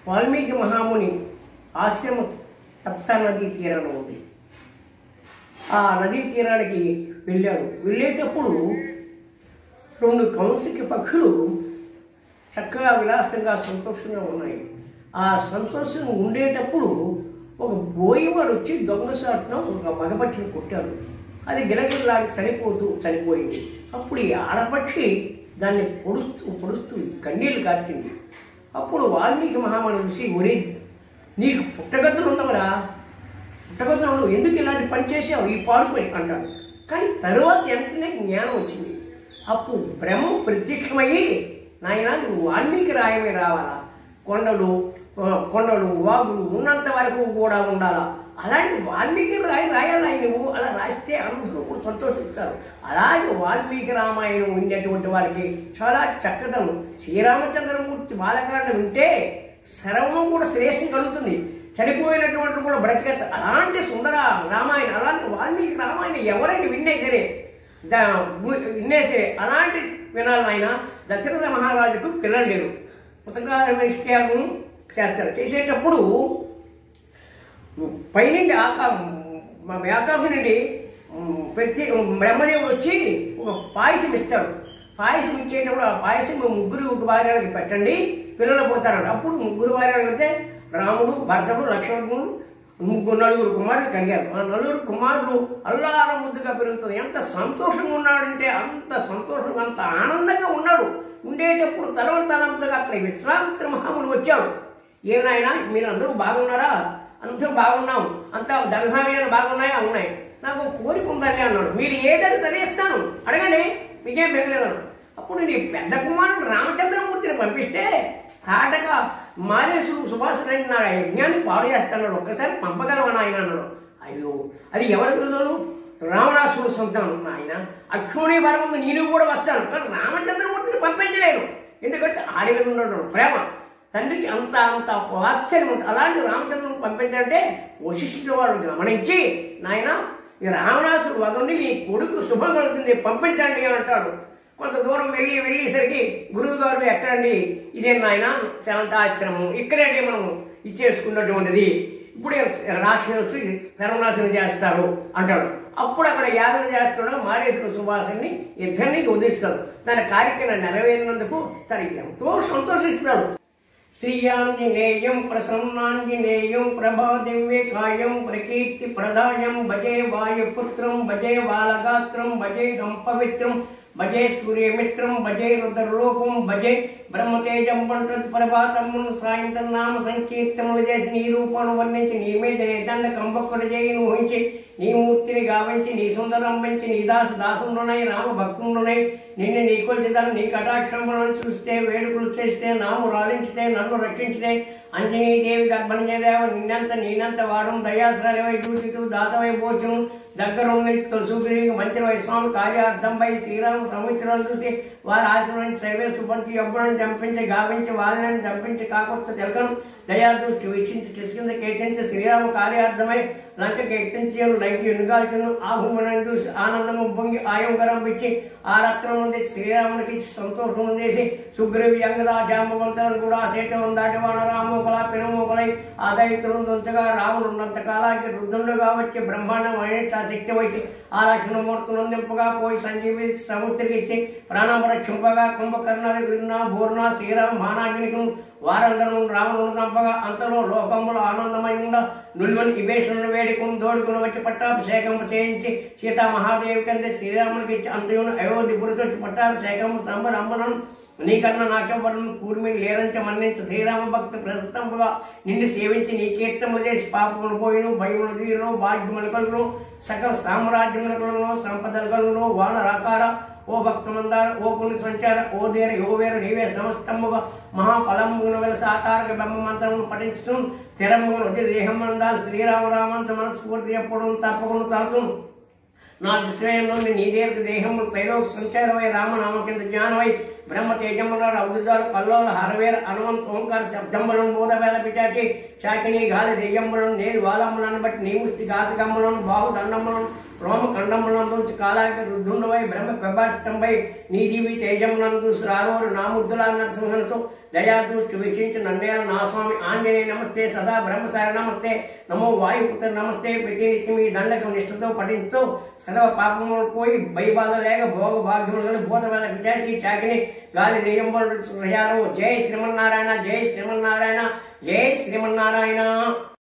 వాల్మీకి మహాముని ఆశ్రమం సప్సా నదీ తీరాన ఉంది ఆ నదీ తీరానికి వెళ్ళాడు వెళ్ళేటప్పుడు రెండు కౌన్సికి పక్షులు చక్కగా విలాసంగా సంతోషంగా ఉన్నాయి ఆ సంతోషం ఉండేటప్పుడు ఒక బోయివాడు వచ్చి దొంగసాటున ఒక మగపక్షిని కొట్టాడు అది గిలగిల్లాడి చనిపోతూ చనిపోయింది అప్పుడు ఈ ఆడపక్షి దాన్ని పొడుస్తూ పొడుస్తూ కన్నీళ్లు కార్చింది అప్పుడు వాల్మీకి మహామని చూసి ఒరే నీకు పుట్టగతులు ఉన్నవరా పుట్టగతులు ఉండవు ఎందుకు ఇలాంటి పని చేసావు ఈ పాడు పని అంటాడు కానీ తరువాత వెంటనే జ్ఞానం వచ్చింది అప్పుడు బ్రహ్మ ప్రత్యక్షమయ్యి నాయన నువ్వు వాల్మీకి రాయమే రావాలా కొండలు ఆ, కొండలు వాగులు ఉన్నంత వరకు కూడా ఉండాలా అలాంటి వాల్మీకి రాయి రాయాలా నువ్వు అలా రాస్తే అందరూ కూడా సంతోషిస్తారు అలాగే వాల్మీకి రామాయణం ఉండేటువంటి వారికి చాలా చక్కదనం శ్రీరామచంద్రమూర్తి బాలకాండ వింటే సర్వం కూడా శ్రేయస్సు కలుగుతుంది చనిపోయినటువంటి కూడా బ్రతికేస్తారు అలాంటి సుందర రామాయణం అలాంటి వాల్మీకి రామాయణం ఎవరైనా విన్నే సరే దా- విన్నే సరే అలాంటి వినాలి ఆయన దశరథ మహారాజుకు పిల్లలు లేరు పుస్తకాలు చేస్తారు చేసేటప్పుడు పైనుండి ఆకా మా ఆకాశం నుండి ఉమ్, ప్రతి బ్రహ్మదేవుడు వచ్చి ఒక పాయసం ఇస్తాడు పాయసం ఇచ్చేటప్పుడు ఆ పాయసం మీ ముగ్గురు ఒక భార్యలకి పెట్టండి పిల్లలు పుడతారు అప్పుడు ముగ్గురు భార్యలు పెడితే రాముడు భరతుడు లక్ష్మణుడు ముగ్గురు నలుగురు కుమారులు కలిగారు ఆ నలుగురు కుమారులు అల్లార ముద్దుగా పెరుగుతుంది ఎంత సంతోషంగా ఉన్నాడంటే అంత సంతోషంగా అంత ఆనందంగా ఉన్నాడు ఉండేటప్పుడు తలవ తలంతగా అక్కడ విశ్వామిత్ర మహాముని వచ్చాడు ఏనాయనా మీరు అందరూ బాగున్నారా అందరూ బాగున్నాం అంతా ధనధాన్యాలు బాగున్నాయా ఉన్నాయి నాకు ఒక కోరిక ఉందండి అన్నాడు మీరు ఏదని చదివిస్తాను అడగండి మీకేం మిగలేదు అప్పుడు నీ పెద్ద కుమారుడు రామచంద్రమూర్తిని పంపిస్తే తాటగా మారేసు సుభాషుడు నా యజ్ఞాన్ని పాడు చేస్తున్నాడు ఒక్కసారి పంపగలవని ఆయన అన్నాడు అయ్యో అది ఎవరి పిల్లలు రావణాసుడు సంతానం ఆయన అక్షోణి వరం నేను కూడా వస్తాను కానీ రామచంద్రమూర్తిని పంపించలేను ఎందుకంటే ఆడి మీద ఉన్నాడు ప్రేమ తండ్రికి అంత అంత వాత్సల్యం ఉంటుంది అలాంటి రామచంద్రుని పంపించాలంటే వశిష్ఠుల వాడు గమనించి నాయన ఈ రావణాసుడు వదండి మీ కొడుకు శుభం కలుగుతుంది పంపించండి అని అంటాడు కొంత దూరం వెళ్ళి వెళ్ళేసరికి గురువు గారు ఎక్కడండి ఇదే నాయన శవంతాశ్రమం ఇక్కడే మనం ఇచ్చేసుకున్నటువంటిది ఇప్పుడే రాశి వచ్చి సర్వనాశనం చేస్తారు అంటాడు అప్పుడు అక్కడ యాగం చేస్తాడు మారేశ్వర సుభాషన్ని ఇద్దరిని వదిలిస్తాడు తన కార్యక్రమం నెరవేరినందుకు తను ఎంతో సంతోషిస్తాడు శ్రీయాంజనేయం ప్రసన్నాంజనేయం ప్రభాదివ్యకాయం ప్రకీర్తి ప్రదాయం భజే వాయుపుత్రం భజే బాలగాత్రం భజే సంపవిత్రం భజే సూర్యమిత్రం భజే రుద్రరూపం భజే బ్రహ్మతేజం పంటది ప్రభాతమును సాయంత్రం నామ సంకీర్తనలు చేసి నీ రూపాన్ని వర్ణించి నీ మీద నీ దండ కంబొక్కడు చేయి ఊహించి నీ మూర్తిని గావించి నీ సుందరం పెంచి నీ దాస దాసుండునై రామ భక్తుండునై నిన్ను నీ కొలిచిదాన్ని నీ కటాక్షములను చూస్తే వేడుకలు చేస్తే నాము రాలించితే నన్ను రక్షించితే అంజనీదేవి గర్భంజయదేవ నిన్నంత నేనంత వాడం దయాశాలివై చూచితులు దాతవై పోచును దగ్గరుండి తులసూరి మంత్రివై స్వామి కార్యార్థంపై శ్రీరామ సముద్రాలు చూసి వారి ఆశ్రమించి సైవే సుపంచి ఎవ్వరని చంపించి గావించి వారిని చంపించి కాకొచ్చ తెలకను దయా దృష్టి వీక్షించి కింద కేతించి శ్రీరామ కార్యార్థమై లంకకి ఎత్తించి లంకి ఎనుగాల్చును ఆ భూమిని చూసి ఆనందము పొంగి ఆయంకరం పెట్టి ఆ రత్నం ఉంది శ్రీరామునికి సంతోషం చేసి సుగ్రీవి అంగదా జాంబవంతులను కూడా సేటం దాటి వానరామోకల పెనుమోకలై ఆ దైత్రులను ఉంచగా రాముడు ఉన్నంత కాలానికి రుద్రుడుగా వచ్చి బ్రహ్మాండం అనేట శక్తి వచ్చి ఆ లక్ష్మణమూర్తులను నింపగా పోయి సంజీవి సముద్రికి ఇచ్చి ప్రాణం రక్షింపగా కుంభకర్ణాది విన్నా బూర్ణ శ్రీరామ మానాగ్నికును వారందరూ రావణును చంపగా అంతలో లోకములు ఆనందమై ఉండ నుల్వని ఇవేషణను వేడుకుని దోడుకుని వచ్చి పట్టాభిషేకం చేయించి సీతా మహాదేవి కంటే శ్రీరామునికి ఇచ్చి అంతయును అయోధ్య పురితొచ్చి పట్టాభిషేకం సంబరంబనం నీకన్నా నాకెవ్వరను కూర్మిని లేరంచ మన్నించి శ్రీరామ భక్తి ప్రస్తుతంగా నిన్ను సేవించి నీ కీర్తనలు చేసి పాపములు పోయిను భయములు తీరును భాగ్యములు సకల సామ్రాజ్యములను సంపదలను వాన రాకార ఓ భక్తమందార ఓ పుణ్య సంచార ఓ దేర యో వేర నీవే సమస్తముగా మహాఫలమును వెల సాకారక బ్రహ్మ మంత్రమును పఠించడం స్థిరమును వచ్చి దేహం అందాలి శ్రీరామరామంత మనస్ఫూర్తి ఎప్పుడు తప్పకుండా తలచును నా శ్రేయంలో నీ దీర్ఘ దేహములు త్రైలోక సంచారమై రామనామ కింద జ్ఞానమై బ్రహ్మ తేజముల రౌదుజాలు కల్లోల హరవేర హనుమంత్ ఓంకార శబ్దములను బోధవేద పిచాచి చాకిని గాలి దెయ్యములను నేరు వాలములను బట్టి నీ ముష్టి ఘాతకములను బాహు దండములను రోమ ఖండములందు కాలాక రుద్రుండవై బ్రహ్మ ప్రభాషితంపై నీదివి తేజమునందు శ్రారోరు నాముద్దుల నరసింహనతో దయాదృష్టి వీక్షించి నన్నేల నా స్వామి ఆంజనేయ నమస్తే సదా బ్రహ్మసార నమస్తే నమో వాయుపుత్ర నమస్తే ప్రతినిత్యం ఈ దండకం నిష్ఠతో పఠించుతూ సర్వ పాపములు పోయి భయబాధ లేక భోగ భాగ్యములను భూతవేద విద్యార్థి చాకిని గాలి దెయ్యంబలు జై శ్రీమన్నారాయణ జై శ్రీమన్నారాయణ జై శ్రీమన్నారాయణ